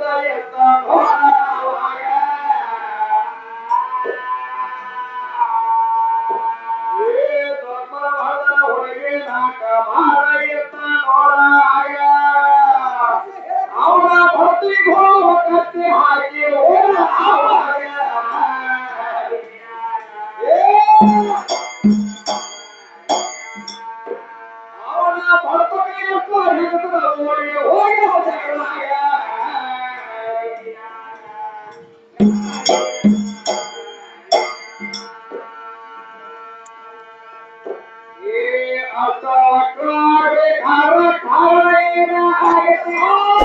ಎತ್ತ ನೋಡವಾಗ ಏ ದೊಡ್ಡವಳ ಹುಡುಗಿ ನಾಕ ಮಾರ ಎತ್ತ ನೋಡಾಗ ಅವನ ಭಕ್ತಿಗೆ ಹೋಗ ಕತ್ತಿ ಹಾಕಿ ಓಡಾವಾಗ ಏ ಅವನ ಭಕ್ತಿಗೆ ಹಿಡಿದ ಓಡಿ ಹೋಗಿ ಜಗಳಾಗ ಏ ಅಸಕ್ರಾಗೆ ಖಾರ ಖಾರ ಏನ ಆಗೈತಿ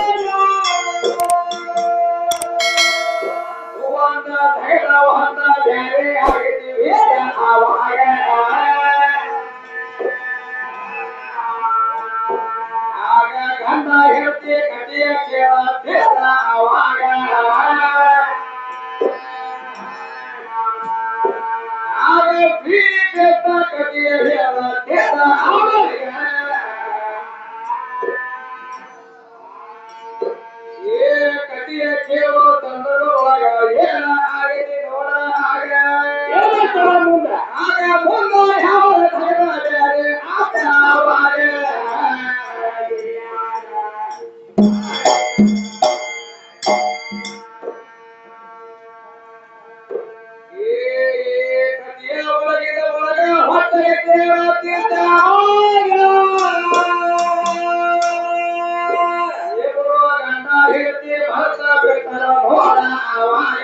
ಒಂದ ಧೈರ್ಯ ಒಂದ ಬೇರೆ ಆಗೈತಿ ವಿಷಯ ಅವಾಗ ಆಗ ಗಂಡ ಹೇಳ್ತಿ ಕಟಿಯ ಕೇಳ ಅವಾಗ ಆಗ ಪ್ರೀತ ಕಟಿಯ ಹೇಳ ಅವಾಗ ಏ ಕಟಿಯ ಕೇಳೋ ತಂದರೊಳಗ ಏನ ಆಗೈತಿ ನೋಡ ಆಗ ಮುಂದ ಆಗ ಮುಂದ ಯಾವ ಧೈರ್ಯ ಬೇರೆ ಆತ ಅವಾಗ ಏ ಏ ಕಟಿಯ ಒಳಗಿದ ಒಳಗ ಹೊಟ್ಟೆಗೆ ಕೇಳತ್ತಿದ್ದ ಆಗ. ಏ ಗುರು ಗಂಡ ಹೆಂಡತಿ ಭಕ್ತ ಬಿಟ್ಟರ ನೋಡ ಅವಾಗ.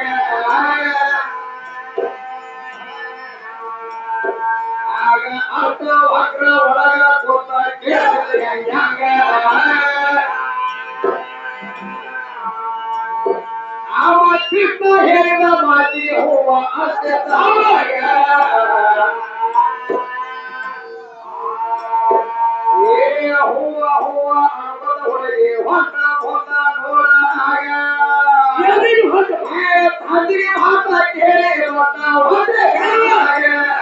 ಆಗ ಅರ್ಥ ವಕ್ರ ಒಳಗ ಕೂತ ಕೇಳಿದ ಹೆಂಗ್ಯಾಂಗ. ಅವ ಕೃಷ್ಣ ಹೇಳಿದ ಮಾತಿ ಹೂವ ಅಷ್ಟೇ ತಾವಾಗ. ಏ ಹೂವ ಹೂವ ಅನ್ಕೊಂಡ ಹುಡುಗಿ ಹೊಂಟ ಹೊಂಟ ನೋಡ ಆಗ. ಏ ತಂದಿಗೆ ಮಾತ ಕೇಳಿ ಹೊಂಟ ಹೊಂಟೆ ಆಗ.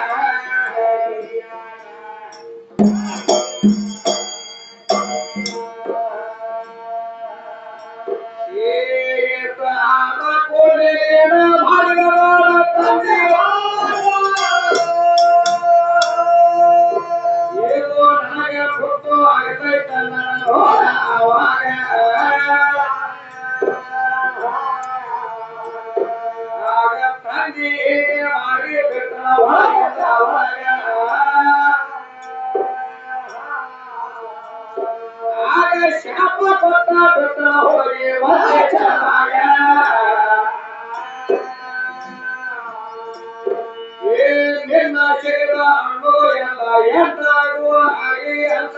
ಆಗ ಶಾಪ ಕೊಟ್ಟ ಬಿಟ್ಟ ಹೋಗಿ ಮತ್ತೆ ಚೆನ್ನಾಗ ಏ ನಿನ್ನ ಶರೀರ ಅಣ್ಣು ಎಲ್ಲ ಎಂತಾಗುವ ಹಾಗೆ ಅಂತ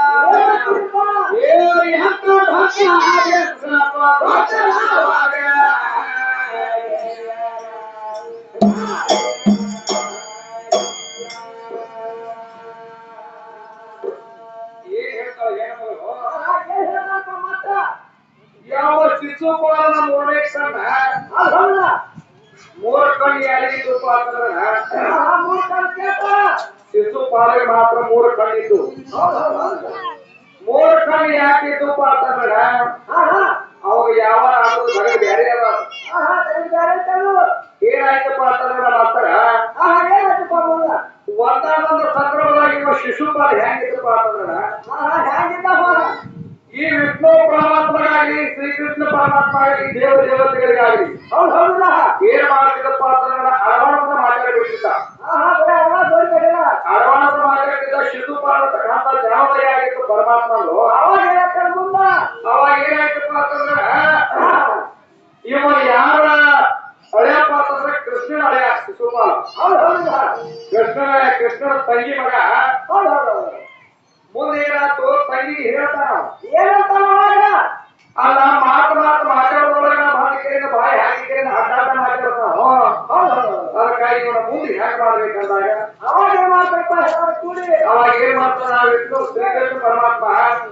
ಏ ಎಂತ ಭಕ್ತ ಹಾಗೆ ಶಾಪ ಕೊಟ್ಟವಾಗ. ಏನ್ ಹೇಳ್ತಾಳೆ ಹೆಣ್ಮಗಳು? ಯಾವ ಶಿಶುಪಾಲನ ನೋಡಕ್ ಕಂಡ ಮೂರ್ ಕಣ್ಣು ಯಾರಿಗಿದ್ದಪ್ಪ ಅಂತಂದ್ರ ಶಿಶುಪಾಲಿಗೆ ಮಾತ್ರ ಮೂರು ಕಣ್ಣಿದ್ದು ಮೂರು ಕಣ್ಣು ಯಾಕಿದ್ದಪ್ಪ ಅಂತಂದ್ರ ಅವಾಗ ಯಾವ ಆಗೋದು ಬರೀ ಬ್ಯಾರೆ ಅದ ಏನಾಯ್ತಪ್ಪ ಅಂತಂದ್ರ ಮಾತ್ರ ಒಂದಾನೊಂದು ಸಂದರ್ಭದಾಗ ಇವ ಶಿಶುಪಾಲ ಹೆಂಗಿದ್ದಪ್ಪ ಅಂತಂದ್ರ ಈ ವಿಷ್ಣು ಪರಮಾತ್ಮಗಾಗಲಿ ಶ್ರೀಕೃಷ್ಣ ಪರಮಾತ್ಮಗಾಗಲಿ ದೇವ ದೇವತೆಗಳಿಗಾಗಲಿ ಏನ್ ಮಾಡ್ತಿದ್ದಪ್ಪ ಅಂತಂದ್ರ ಅರವಣದ ಮಾತಾಡ್ಬಿಟ್ಟಿದ್ದ ಅರವಣದ ಮಾತಾಡ್ತಿದ್ದ ಶಿಶುಪಾಲ ಅಂತಕ್ಕಂಥ ಜನಾವಳಿ ಆಗಿತ್ತು ಪರಮಾತ್ಮನು ಅವಾಗ ಏನಾಯ್ತಪ್ಪ ಅಂತಂದ್ರ ಇವ ಯಾರ ಹಳೆಯಪ್ಪ ಅಂತಂದ್ರ ಕೃಷ್ಣನ ಹಳೆಯ ಶಿಶುಪಾಲ ಕೃಷ್ಣನ ಕೃಷ್ಣನ ತಂಗಿ ಮಗ ಮುಂದೆ ಏನಾಯ್ತು ತಂಗಿಗೆ ಹೇಳ್ತಾನ ಅಲ್ಲ ಮಾತು ಮಾತು ಮಾತಾಡೋದ್ರೊಳಗ ಮಾತು ಕೇಳಿದ ಬಾಯಿ ಹಾಕಿದ್ರೆ ಅಡ್ಡಾಟ ಮಾತಾಡ್ತಾನ ಅದಕ್ಕಾಗಿ ಇವನ ಮುಂದೆ ಹೆಂಗ್ ಮಾಡ್ಬೇಕಂದಾಗ ಅವಾಗ ಏನ್ ಮಾಡ್ತಾನ ವಿಷ್ಣು ಶ್ರೀಕೃಷ್ಣ ಪರಮಾತ್ಮ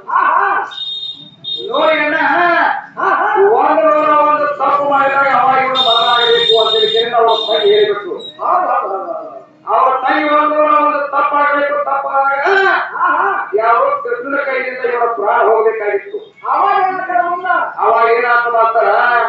ನೋಡಿ ಅಣ್ಣ ಒಂದು ನೋಡ ಒಂದು ತಪ್ಪು ಮಾಡಿದಾಗ ಅವಾಗ ಇವನು ಬದಲಾಗಬೇಕು ಅಂತ ಹೇಳಿ ಅವ್ರ ತಂಗಿ ಹೇಳಿಬಿಟ್ಟು ಅವ್ರ ತಂಗಿ ಒಂದು ನೋಡ ಒಂದು ತಪ್ಪಾಗಬೇಕು ತಪ್ಪಾದಾಗ ಯಾವ ಕೃಷ್ಣನ ಕೈಯಿಂದ ಇವರ ಪ್ರಾಣ ಹೋಗ್ಬೇಕಾಗಿತ್ತು ಅವಾಗ ಏನಾಯ್ತು ಮಾತ್ರ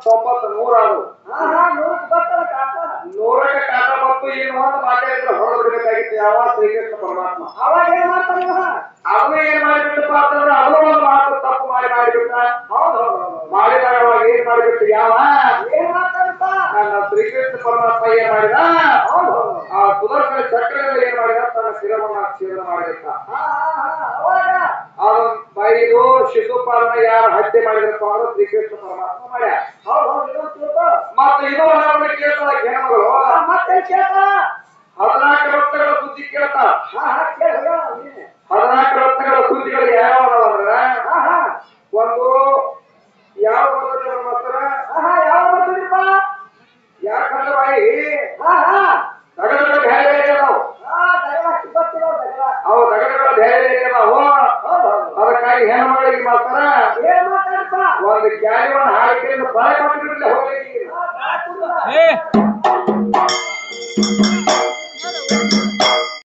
ತೊಂಬತ್ತು ನೂರ ಅದು ಹಾ ಹಾ ನೂರಕ್ಕೆ ಬರ್ತಲ್ಲ ಕಾಕ ನೂರಕ್ಕೆ ಕಾಟ ಬಂತು ಏನು ಅಂತ ಮಾತಾಡಿದ್ರೆ ಹೊರಗೆ ಬಿಡಬೇಕಾಗಿತ್ತು ಯಾವ ಶ್ರೀಕೃಷ್ಣ ಪರಮಾತ್ಮ ಅವಾಗ ಏನ್ ಮಾಡ್ತಾನೆ ಇವ ಅವನು ಏನ್ ಮಾಡಿಬಿಟ್ಟಪ್ಪ ಅಂತಂದ್ರೆ ಅವನು ಒಂದು ಮಾತು ತಪ್ಪು ಮಾಡಿ ಮಾಡಿಬಿಟ್ಟ ಹೌದು ಹೌದು ಹೌದು ಮಾಡಿದಾಗ ಅವಾಗ ಏನ್ ಮಾಡಿಬಿಟ್ಟು ಯಾವ ಏನ್ ಮಾಡ್ತಾನಪ್ಪ ನನ್ನ ಶ್ರೀಕೃಷ್ಣ ಪರಮಾತ್ಮ ಏನ್ ಮಾಡಿದ ಹೌದು ಹೌದು ಆ ಸುದರ್ಶನ ಚಕ್ರದಲ್ಲಿ ಏನ್ ಮಾಡಿದ ತನ್ನ ಶಿರವನ್ನ ಛೇದನ ಮಾಡಿಬಿಟ್ಟ ಹಾ ಹಾ ಹಾ ಅವಾಗ ಅವನು ಬೈದು ಶಿಶುಪಾಲನ ಯಾರು ಹತ್ಯೆ ಮಾಡಿದ್ರಪ್ಪ ಅಂದ್ರೆ ಶ್ರೀಕೃಷ್ಣ ಪರಮಾತ್ಮ ಮಾಡ್ಯ ಹೌದು ಹೌದು ಇದೊಂದು ತಿಳ್ಕೊ. ಮತ್ತೆ ಇದು ಅವನವನ್ನ ಕೇಳ್ತಾಳ ಹೆಣ್ಮಗಳು ಆ, ಮತ್ತೆ ಕೇಳ್ತಾ ಹದಿನಾಲ್ಕು ರತ್ನಗಳ ಸುದ್ದಿ ಕೇಳ್ತಾಳ ಹಾ ಹಾ ಕೇಳ ನೀನೆ ಹದಿನಾಲ್ಕು ರತ್ನಗಳ ಸುದ್ದಿಗಳು ಯಾವ ಅಂದ್ರೆ ಹಾ ಹಾ ಒಂದು ಯಾವ ಬರ್ತದೆ ನಮ್ಮ ಹತ್ರ ಹಾ ಹಾ ಯಾವ ಬರ್ತಿದ್ರಪ್ಪ ಯಾಕಂದ್ರೆ ಬಾಯಿ ಹಾ ಹಾ ದಗಡಗಳ ಬೇರೆ ಬೇರೆ ಅದಾವು ಹಾ ದಗಲ ಸಿಬ್ಬತ್ತಿರೋ ದಗಲ ಅವು ದಗಡಗಳ ಬೇರೆ ಬೇರೆ ಅದಾವು ಹೌದು ಹೌದು ಅದಕ್ಕಾಗಿ ಹೆಣ್ಣು ಮಗಳಿಗೆ ಮಾತ್ರ ಏನ್ ಮಾತಾಡಪ್ಪ ಒಂದು ಕ್ಯಾಲಿವನ್ನು ಹಾಕಿ ಬಾಳೆ ಕೊಟ್ಟು ಹೋಗಿ ಹಾ, ಬಾಳ್ ಕುಂದ್ರ. ಏ